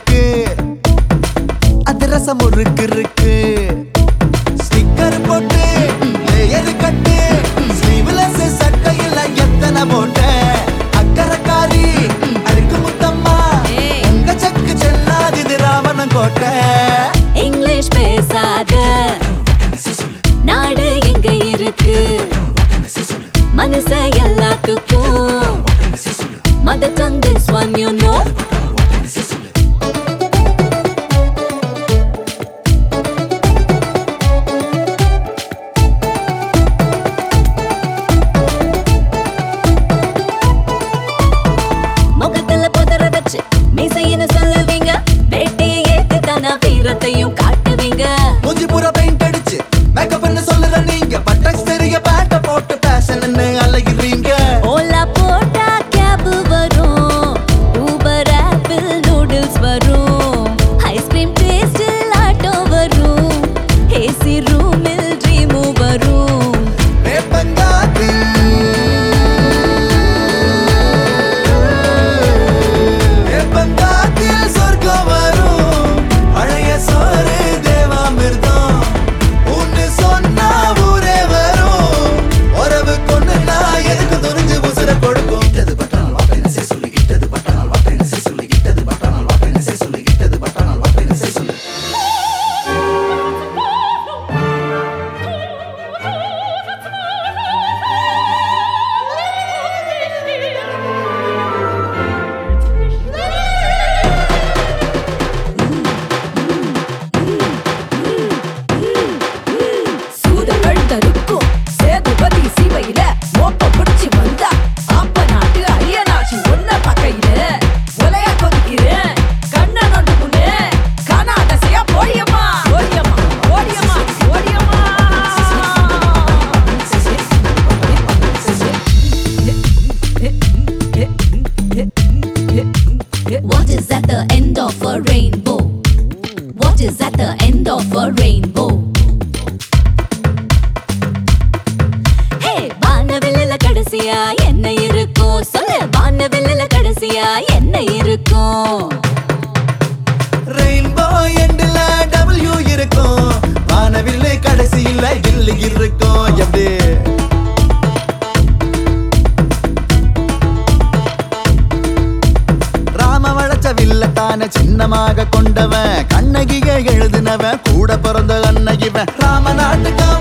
இருக்கு அதிரசம் முறுக்கு இருக்கு ஸ்டிக்கர் போட்டு லேயர் கட்டு ஸ்லீவ்லெஸ் சட்டையில எத்தனை போட்ட அக்கறக்காரி அழுக்கு முத்தம்மா ஏய். உங்க சக்கு செல்லாது இது ராவணன் கோட்டை இங்கிலீஷ் பேசாத நாடு எங்க இருக்கு மனச எல்லாத்துக்கும் mother tongue this one you know முகத்துல புதற வச்சு மீசையின்னு சொல்லுவீங்க வேட்டையை ஏத்து தானா வீரத்தையும் காட்டுவீங்க மூஞ்சி பூரா பெயிண்ட் அடிச்சு மேக்கப்னு சொல்லுற நீங்க பட்டக்ஸ் தெரிய பேட்ட போட்டு பேஷன் அழகிறீங்க ஓலா போட்டா கேப் வரும் ஊபர் ஆப்பிள் நூடுல்ஸ் வரும் ஐஸ்கிரீம் டேஸ்டில் ஆட்டோ வரும் ஏசி ரூமில் ட்ரீமும் வரும் வேப்பங்காத்து வேப்பங்காத்தில் சொர்க்கம் வரும் பழைய சோறு தேவாமிர்தம் ஒன்னு சொன்னா ஊரே வரும் உறவு கொண்டுனா எதுக்கு துணிஞ்சு உசுர கொடுக்கும் இட்டது பட்டானால் வாப்பேன்னு சே சொல்லி இட்டது பட்டானால் வாப்பேன்னு சே சொல்லி இட்டது பட்டானால் வாப்பேன்னு சே சொல்லி இட்டது பட்டானால் வாப்பேன்னு சே சொல்லி சூதங்கள் தருக்கும் சேதுபதி சிவையில மோப்ப பிடிச்சு வந்தா அப்ப நாட்டு அரியனாட்சி ஒன்ன பக்கையில ஒலைய கொதிக்கிறேன் கண்ண நொண்டு முன்னே காணாதசையா போடியம்மா ஓடியம்மா ஓடியம்மா ஓடியம்மா What is at the end of a rainbow? What is at the end of a rainbow? Hey, வானவில்லில கடைசியா என்ன இருக்கும் சொல்லு வானவில்லில கடைசியா என்ன இருக்கும் ரெயின்போ எண்டுல டபிள்யூ இருக்கும் வானவில்லை கடைசியில இல்லு இருக்கும் எப்படி ராம வளைச்ச வில்லத்தான சின்னமாக கொண்டவன் கண்ணகிய எழுதினவன் கூட பிறந்த அன்னையிவன் ராம நாட்டுக்கு